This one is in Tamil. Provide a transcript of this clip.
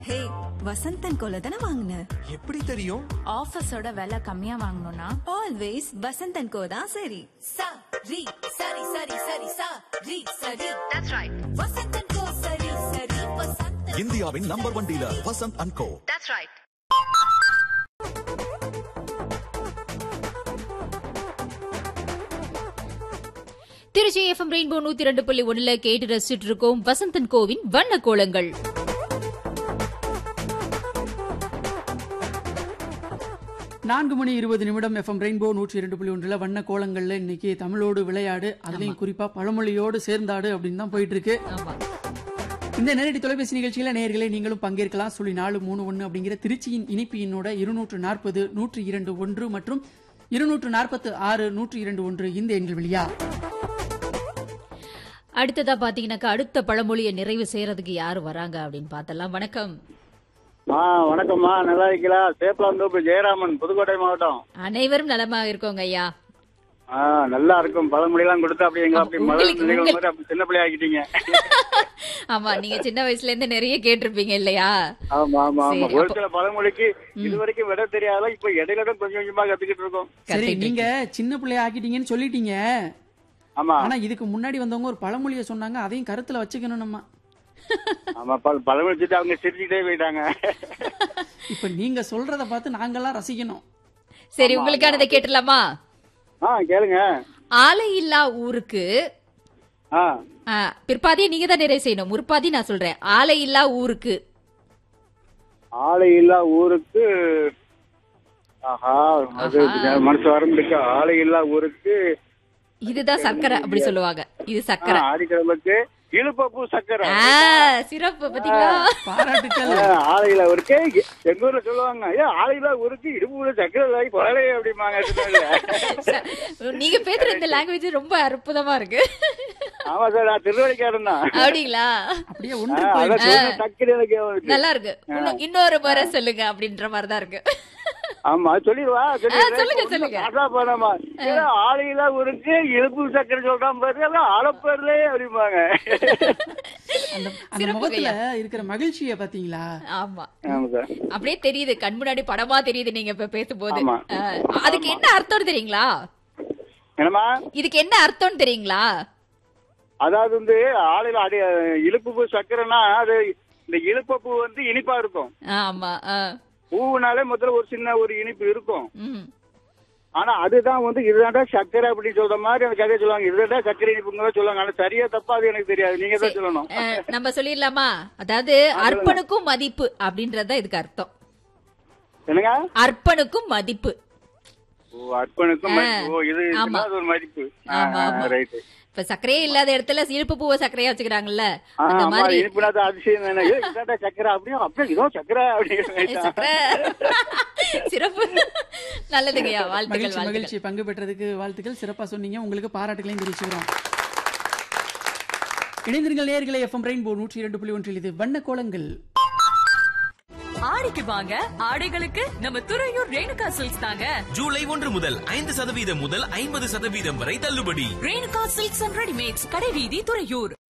ஹே வசந்தன் கோல தானே வாங்கின எப்படி தெரியும் ஆஃபீஸோட விலை கம்மியா வாங்கணும்னா ஆல்வேஸ் வசந்தன் கோ தான் சரி சா ரி சரி சரி சரி சா ரி சரி தட்ஸ் ரைட் வசந்தன் கோ சரி சரி வசந்தன் இந்தியாவின் number one dealer Vasanth and co that's right Trichy FM rainbow நூத்தி ரெண்டு புள்ளி ஒண்ணுல கேட்டு ரசிச்சுட்டு இருக்கோம் வசந்தன் கோவின் வண்ண கோலங்கள் நான்கு மணி இருபது நிமிடம் எஃப்எம் ரெயின்போ நூற்றி இரண்டு புள்ளி ஒன்றில் வண்ண கோலங்கள்ல இன்னைக்கு தமிழோடு விளையாடு அதுலயும் குறிப்பா பழமொழியோடு சேர்ந்தாடு அப்படின்னு தான் போயிட்டு இருக்கு ஆமா இந்த நேரடி தொலைபேசி நிகழ்ச்சியில நேயர்களே நீங்களும் பங்கேற்கலாம் சொல்லி நாலு மூணு ஒன்று அப்படிங்கிற திருச்சியின் இனிப்பு எண்ணோட இருநூற்று நாற்பது நூற்றி இரண்டு ஒன்று மற்றும் இருநூற்று நாற்பத்து ஆறு நூற்றி இரண்டு ஒன்று இந்த எண்கள் வழியா அடுத்ததா பாத்தீங்கன்னாக்கா அடுத்த பழமொழியை நிறைவு செய்யறதுக்கு யாரு வராங்க அப்படின்னு பார்த்தலாம் வணக்கம் ஆ வணக்கம்மா நல்லா இருக்கீங்களா சேப்பலாந்தோப்பு ஜெயராமன் புதுக்கோட்டை மாவட்டம் அனைவரும் நலமாக இருக்கோங்க ஐயா ஆ நல்லா இருக்கும் பழமொழியெல்லாம் கொடுத்து அப்படி எங்க அப்படி முதல் உங்களுக்கு- பிள்ளைகள் உங்களுக்கு- மாதிரி அப்படி சின்ன பிள்ளை ஆக்கிட்டீங்க ஆமா நீங்க சின்ன வயசுல இருந்து நிறைய கேட்டிருப்பீங்க இல்லையா ஆமா ஆமா ஆமா சரி, ஒரு அப்போ- சில பழமொழிக்கு இது வரைக்கும் விட தெரியாத இப்ப இடையில தான் கொஞ்சம் கொஞ்சமா கத்துக்கிட்டு இருக்கோம் சரி கத்துக்கிட்டு நீங்க சின்ன பிள்ளைய ஆக்கிட்டீங்கன்னு சொல்லிட்டீங்க ஆமா ஆனா இதுக்கு முன்னாடி வந்தவங்க ஒரு பழமொழியை சொன்னாங்க அதையும் கருத்துல வச்சுக்கணும் நம்ம ஆமா பழ- பழமொழி வச்சுட்டு அவங்க சிரிச்சுக்கிட்டே போயிட்டாங்க இப்ப நீங்க சொல்றத பார்த்து நாங்கெல்லாம் ரசிக்கணும் சரி உங்களுக்கானதை கேட்டுலாமா ஆ கேளுங்க ஆலை இல்லா ஊருக்கு ஆ ஆ, பிற்பாதியை நீங்க தான் நிறைவு செய்யணும் முற்பாதி நான் சொல்றேன் ஆலை இல்லா ஊருக்கு ஆளை இல்லா ஊருக்கு ஆஹா அது மனசு வரம்பிருக்கு ஆளை இல்லா ஊருக்கு இதுதான் சர்க்கரை அப்படி சொல்லுவாங்க இது சர்க்கரை ஆடிக்கிழமைக்கு இழுப்பப்பூ சக்கரை ஆ, சிறப்பு பாத்தீங்களா பாராட்டுக்கள் ஆலையில ஊருக்கு எங்க ஊர்ல சொல்லுவாங்க ஏ ஆலையில ஊருக்கு இடுப்பு சக்கரை வாங்கி கொலை அப்படிம்பாங்க திருநெல்வேலியில. நீங்க பேசுற இந்த லாங்குவேஜ் ரொம்ப அற்புதமா இருக்கு ஆமா சார் நான் திருவள்ளிக்காரன் தான் அப்படிங்களா அப்படியே ஆ, ஒன்று அதான் சொன்ன டக்குனு எனக்கு ஞாபகம் வந்துச்சு. நல்லா இருக்கு இன்னும் இன்னொரு முறை சொல்லுங்க அப்படின்ற மாதிரி தான் இருக்கு ஆமா அது சொல்லிடுவா சொல்லிடுறேன். சொல்லுங்க, ஒண்ணும் சொல்லுங்க. காசா போனாமா ஏன்னா ஆலையில ஊருக்கு இழுப்பு சக்கரை சொல்றான் பாரு அதான் ஆலப்பேர்லே அப்படிம்பாங்க அந்த அந்த சிறப்பு ஆ முகத்துல இருக்கிற மகிழ்ச்சியை பாத்தீங்களா ஆமா ஆமா சார் அப்படியே தெரியுது கண் முன்னாடி படமா தெரியுது நீங்க இப்ப பேசும்போது ஆமா. ஆ, அதுக்கு என்ன அர்த்தம் தெரியுங்களா என்னம்மா இதுக்கு என்ன அர்த்தம் தெரியுங்களா அதாவது வந்து ஆலையில அடி இழுப்பு பூ சக்கரைனா அது இந்த இழுப்ப பூ வந்து இனிப்பா இருக்கும் ஆமா ஆ. பூவுனாலே முதல்ல ஒரு சின்ன ஒரு இனிப்பு இருக்கும் ம். ஆனா அதுதான் வந்து இதுதான்டா சக்கரை அப்படின்னு சொல்ற மாதிரி அந்த கதையை சொல்லுவாங்க இதுதான்டா சக்கரை இனிப்புங்க சொல்லுவாங்க ஆனா சரியா தப்பா அது எனக்கு தெரியாது நீங்க தான் சொல்லணும் ஆ, நம்ம சொல்லிடலாமா அதாவது அர்ப்பனுக்கும் மதிப்பு அப்படின்றதுதான் இதுக்கு அர்த்தம் என்னங்க அர்ப்பனுக்கும் மதிப்பு ஓ அர்ப்பனுக்கும் மதிப்பு. ஓ இது ஆமா. இதுனா அது ஒரு மதிப்பு ஆமா, ஆமா. ரைட் இப்ப சர்க்கரையே இல்லாத இடத்துல இழுப்பு பூவை சர்க்கரையா வச்சுக்கிறாங்கல்ல அந்த ஆமா மாதிரி இனிப்புனா அது அதிசயம் தானே ஏய், இதான்டா சக்கரை அப்படியும் அப்படியே இதோ சக்கரை அப்படின்னு சக்கரை சிறப்பு நல்லதுங்கய்யா வாழ்த்துக்கள் மகிழ்ச்சி வாழ்த்துக்கள் மகிழ்ச்சி பங்கு பெற்றதுக்கு வாழ்த்துக்கள் சிறப்பா சொன்னீங்க உங்களுக்கு பாராட்டுகளையும் தெரிவிச்சுக்கிறோம் இணைந்திருங்கள் நேயர்களே எஃப்எம் ரெயின்போ நூற்றி இரண்டு புள்ளி ஒன்றில் இது வண்ண கோலங்கள் ஆடிக்கு வாங்க ஆடைகளுக்கு நம்ம துறையூர் ரேணுகா சில்க்ஸ் தாங்க ஜூலை ஒன்று முதல் ஐந்து சதவீதம் முதல் ஐம்பது சதவீதம் வரை தள்ளுபடி ரேணுகா சில்க்ஸ் அண்ட் ரெடிமேட்ஸ் கடைவீதி துறையூர்